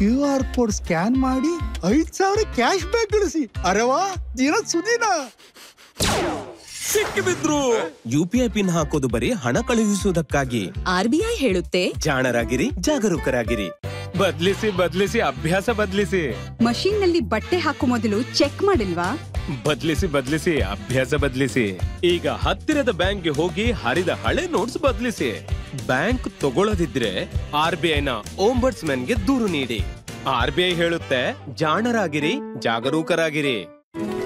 Q R code scan ಮಾಡಿ ಐದ್ ಸಾವಿರ ಕ್ಯಾಶ್ ಬ್ಯಾಕ್ ಗಳಿಸಿ ಅರವಾ ದಿನ ಸುದಿನ ಸಿಕ್ಕಿಬಿದ್ರು ಯು ಪಿ ಐ ಪಿನ್ ಹಾಕೋದು ಬರೀ ಹಣ ಕಳುಹಿಸುವುದಕ್ಕಾಗಿ ಆರ್ಬಿಐ ಹೇಳುತ್ತೆ ಜಾಣರಾಗಿರಿ ಜಾಗರೂಕರಾಗಿರಿ ಬದ್ಲಿಸಿ ಬದ್ಲಿಸಿ ಅಭ್ಯಾಸ ಬದ್ಲಿಸಿ ಮಷೀನ್ ನಲ್ಲಿ ಬಟ್ಟೆ ಹಾಕೋ ಮೊದಲು ಚೆಕ್ ಮಾಡಿಲ್ವಾ ಬದ್ಲಿಸಿ ಬದ್ಲಿಸಿ ಅಭ್ಯಾಸ ಬದ್ಲಿಸಿ ಈಗ ಹತ್ತಿರದ ಬ್ಯಾಂಕ್ಗೆ ಹೋಗಿ ಹರಿದ ಹಳೆ ನೋಟ್ಸ್ ಬದ್ಲಿಸಿ ಬ್ಯಾಂಕ್ ತಗೊಳ್ಳದಿದ್ರೆ ಆರ್ ಬಿ ಐನ ಗೆ ದೂರು ನೀಡಿ ಆರ್ ಬಿ ಐ ಹೇಳುತ್ತೆ ಜಾಣರಾಗಿರಿ ಜಾಗರೂಕರಾಗಿರಿ